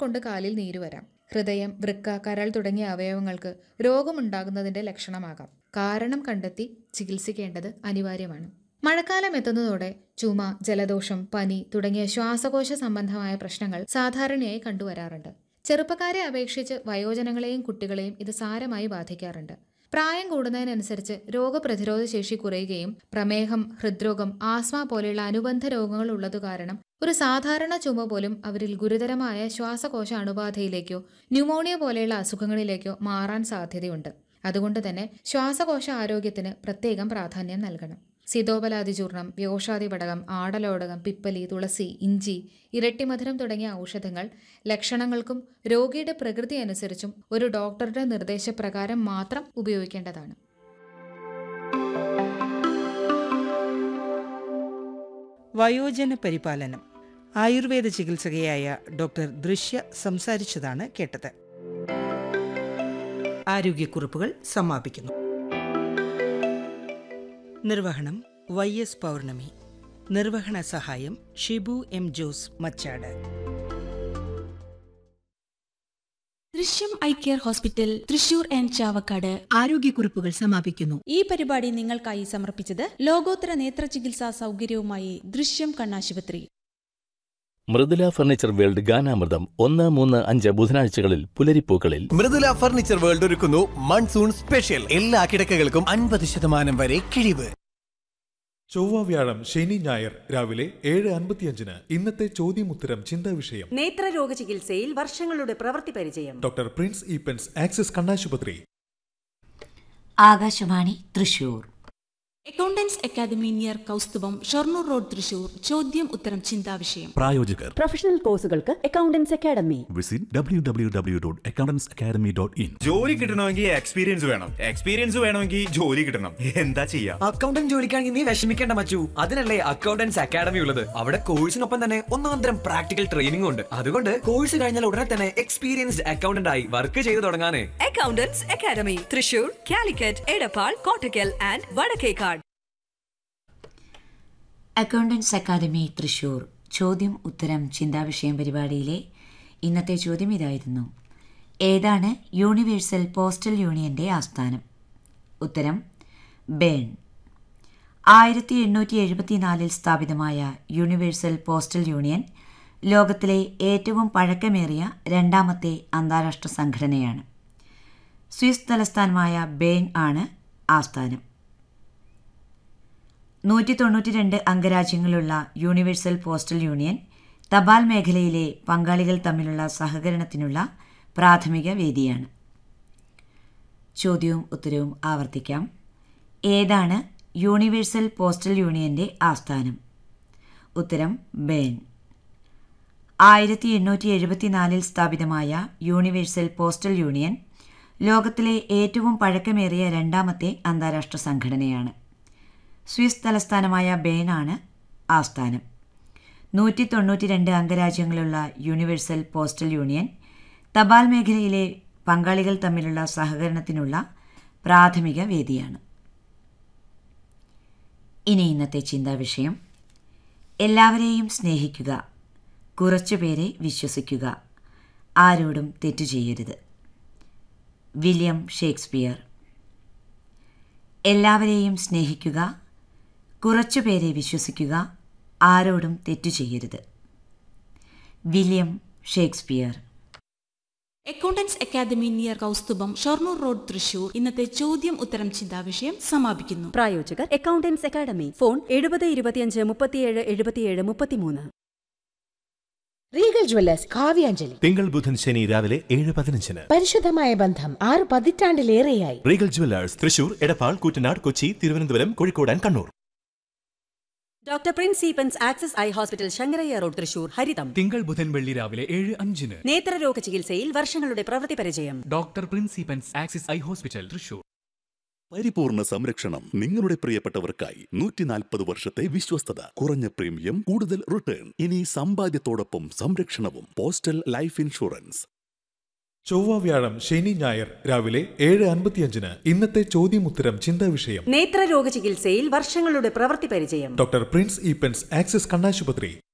കൊണ്ട് കാലിൽ നീര് വരാം ഹൃദയം വൃക്ക കരൾ തുടങ്ങിയ അവയവങ്ങൾക്ക് രോഗമുണ്ടാകുന്നതിന്റെ ലക്ഷണമാകാം കാരണം കണ്ടെത്തി ചികിത്സിക്കേണ്ടത് അനിവാര്യമാണ് മഴക്കാലം എത്തുന്നതോടെ ചുമ ജലദോഷം പനി തുടങ്ങിയ ശ്വാസകോശ സംബന്ധമായ പ്രശ്നങ്ങൾ സാധാരണയായി കണ്ടുവരാറുണ്ട് ചെറുപ്പക്കാരെ അപേക്ഷിച്ച് വയോജനങ്ങളെയും കുട്ടികളെയും ഇത് സാരമായി ബാധിക്കാറുണ്ട് പ്രായം കൂടുന്നതിനനുസരിച്ച് രോഗപ്രതിരോധ ശേഷി കുറയുകയും പ്രമേഹം ഹൃദ്രോഗം ആസ്മ പോലെയുള്ള അനുബന്ധ രോഗങ്ങൾ ഉള്ളതു കാരണം ഒരു സാധാരണ ചുമ പോലും അവരിൽ ഗുരുതരമായ ശ്വാസകോശ അണുബാധയിലേക്കോ ന്യൂമോണിയ പോലെയുള്ള അസുഖങ്ങളിലേക്കോ മാറാൻ സാധ്യതയുണ്ട് അതുകൊണ്ട് തന്നെ ശ്വാസകോശ ആരോഗ്യത്തിന് പ്രത്യേകം പ്രാധാന്യം നൽകണം സീതോപലാതി ചൂർണം വ്യോഷാദി പടകം ആടലോടകം പിപ്പലി തുളസി ഇഞ്ചി ഇരട്ടിമധുരം തുടങ്ങിയ ഔഷധങ്ങൾ ലക്ഷണങ്ങൾക്കും രോഗിയുടെ പ്രകൃതി അനുസരിച്ചും ഒരു ഡോക്ടറുടെ നിർദ്ദേശപ്രകാരം മാത്രം ഉപയോഗിക്കേണ്ടതാണ് വയോജന പരിപാലനം ആയുർവേദ ചികിത്സകയായ ഡോക്ടർ ദൃശ്യ സംസാരിച്ചതാണ് കേട്ടത് ആരോഗ്യക്കുറിപ്പുകൾ സമാപിക്കുന്നു നിർവഹണം വൈ എസ് പൗർണമി നിർവഹണ സഹായം Shibu M Jose Machad Drishyam eye care hospital Thrissur and Chavakkad ആരോഗ്യക്കുറിപ്പുകൾ സമാപിക്കുന്നു ഈ പരിപാടി നിങ്ങൾക്കായി സമർപ്പിച്ചത് ലോകോത്തര നേത്ര ചികിത്സാ സൗകര്യവുമായി ദൃശ്യം കണ്ണാശുപത്രി മൃദുല ഫർണിച്ചർ വേൾഡ് ഗാനാമൃതം ഒന്ന് മൂന്ന് അഞ്ച് ബുധനാഴ്ചകളിൽ പുലരിപ്പൂക്കളിൽ മൃദുല ഫർണിച്ചർ വേൾഡ് ഒരുക്കുന്നു മൺസൂൺ സ്പെഷ്യൽ എല്ലാ കിടക്കകൾക്കും അൻപത് ശതമാനം വരെ കിഴിവ് ചൊവ്വ വ്യാഴം ശനി ഞായർ രാവിലെ ഏഴ് അൻപത്തിയഞ്ചിന് ഇന്നത്തെ ചോദ്യമുത്തരം ചിന്താ വിഷയം നേത്രരോഗ ചികിത്സയിൽ വർഷങ്ങളുടെ പ്രവൃത്തി പരിചയം ഡോക്ടർ പ്രിൻസ് ഈപ്പൻസ് ആക്സിസ് കണ്ണാശുപത്രി Akashvani Thrissur accountants academy near Kausthubham Shoranur road Thrissur ചോദ്യം ഉത്തരം ചിന്താവിഷയം പ്രായോജകർ പ്രൊഫഷണൽ കോഴ്സുകൾക്ക് accountants academy visit W W W dot accountants academy dot in ജോലി കിട്ടണമെങ്കിൽ എക്സ്പീരിയൻസ് വേണം എക്സ്പീരിയൻസ് വേണമെങ്കിൽ ജോലി കിട്ടണം എന്താ ചെയ്യാ അക്കൗണ്ടന്റ് ജോലിക്കാണെങ്കിൽ നീ വിഷമിക്കേണ്ട മച്ചു അതിനല്ലേ അക്കൗണ്ടൻസ് അക്കാദമി ഉള്ളത് അവിടെ കോഴ്സിനൊപ്പം തന്നെ ഒന്നാന്തരം പ്രാക്ടിക്കൽ ട്രെയിനിംഗ് ഉണ്ട് അതുകൊണ്ട് കോഴ്സ് കഴിഞ്ഞാൽ ഉടനെ തന്നെ എക്സ്പീരിയൻസ്ഡ് അക്കൗണ്ടന്റ് ആയി വർക്ക് ചെയ്തു തുടങ്ങാനേ accountants academy Thrissur Calicut Edappal Kottakkal and Vadakkekad accountants academy Thrissur ചോദ്യം ഉത്തരം ചിന്താവിഷയം പരിപാടിയിലെ ഇന്നത്തെ ചോദ്യം ഇതായിരുന്നു ഏതാണ് യൂണിവേഴ്സൽ പോസ്റ്റൽ യൂണിയന്റെ ആസ്ഥാനം ഉത്തരം ബേൺ ആയിരത്തി എണ്ണൂറ്റി എഴുപത്തിനാലിൽ സ്ഥാപിതമായ യൂണിവേഴ്സൽ പോസ്റ്റൽ യൂണിയൻ ലോകത്തിലെ ഏറ്റവും പഴക്കമേറിയ രണ്ടാമത്തെ അന്താരാഷ്ട്ര സംഘടനയാണ് സ്വിസ് തലസ്ഥാനമായ ബേൺ ആണ് ആസ്ഥാനം നൂറ്റി തൊണ്ണൂറ്റി രണ്ട് അംഗരാജ്യങ്ങളുള്ള യൂണിവേഴ്സൽ പോസ്റ്റൽ യൂണിയൻ തപാൽ മേഖലയിലെ പങ്കാളികൾ തമ്മിലുള്ള സഹകരണത്തിനുള്ള പ്രാഥമിക വേദിയാണ് ചോദ്യവും ഉത്തരവും ആവർത്തിക്കാം ഏതാണ് യൂണിവേഴ്സൽ പോസ്റ്റൽ യൂണിയന്റെ ആസ്ഥാനം ഉത്തരം ബേൺ ആയിരത്തി എണ്ണൂറ്റി എഴുപത്തിനാലിൽ സ്ഥാപിതമായ യൂണിവേഴ്സൽ പോസ്റ്റൽ യൂണിയൻ ലോകത്തിലെ ഏറ്റവും പഴക്കമേറിയ രണ്ടാമത്തെ അന്താരാഷ്ട്ര സംഘടനയാണ് സ്വിസ് തലസ്ഥാനമായ ബേണാണ് ആസ്ഥാനം നൂറ്റി തൊണ്ണൂറ്റി രണ്ട് അംഗരാജ്യങ്ങളുള്ള യൂണിവേഴ്സൽ പോസ്റ്റൽ യൂണിയൻ തപാൽ മേഖലയിലെ പങ്കാളികൾ തമ്മിലുള്ള സഹകരണത്തിനുള്ള പ്രാഥമിക വേദിയാണ് ഇനി ഇന്നത്തെ ചിന്താ വിഷയം എല്ലാവരെയും സ്നേഹിക്കുക കുറച്ചുപേരെ വിശ്വസിക്കുക ആരോടും തെറ്റു ചെയ്യരുത് വില്യം ഷേക്സ്പിയർ എല്ലാവരെയും സ്നേഹിക്കുക കുറച്ചുപേരെ വിശ്വസിക്കുക ആരോടും തെറ്റു ചെയ്യരുത് William Shakespeare accountants academy near Kausthubham Shoranur road Thrissur ഇന്നത്തെ ചോദ്യം ഉത്തരം ചിന്താവിഷയം സമാപിക്കുന്നു പ്രായോജകർ അക്കൗണ്ടൻസ് അക്കാദമി ഫോൺ എഴുപത് ഇരുപത്തിയഞ്ച് മുപ്പത്തിയേഴ് എഴുപത്തിയേഴ് മുപ്പത്തിമൂന്ന് റീഗൽ ജ്വല്ലേഴ്സ് കാവ്യാഞ്ജലി തിങ്കൾ ബുധൻ ശനി രാവിലെ ഏഴ് പതിനഞ്ചിന് പരിശുദ്ധമായ ബന്ധം ആറ് പതിറ്റാണ്ടിലേറെയായി Regal jewellers Thrissur Edappal Koottanad Kochi Thiruvananthapuram Kozhikode and Kannur doctor Prince Eappen's Axis eye hospital Shankaraiah road Thrissur ഹരിതം തിങ്കൾ ബുധൻ വെള്ളി രാവിലെ ഏഴ് അഞ്ചിന് നേത്രരോഗ ചികിത്സയിൽ വർഷങ്ങളുടെ പ്രവൃത്തി പരിചയം doctor Prince Eappen's Axis eye hospital Thrissur പരിപൂർണ സംരക്ഷണം നിങ്ങളുടെ പ്രിയപ്പെട്ടവർക്കായി നൂറ്റി നാൽപ്പത് വർഷത്തെ വിശ്വസ്തത കുറഞ്ഞ പ്രീമിയം കൂടുതൽ റിട്ടേൺ ഇനി സമ്പാദ്യത്തോടൊപ്പം സംരക്ഷണവും പോസ്റ്റൽ ലൈഫ് ഇൻഷുറൻസ് ചൊവ്വ വ്യാഴം ശനി ഞായർ രാവിലെ ഏഴ് അൻപത്തിയഞ്ചിന് ഇന്നത്തെ ചോദ്യമുത്തരം ചിന്താ വിഷയം നേത്രരോഗ ചികിത്സയിൽ വർഷങ്ങളുടെ പ്രവൃത്തി പരിചയം ഡോക്ടർ പ്രിൻസ് ഈപ്പൻസ് ആക്സിസ് കണ്ണാശുപത്രി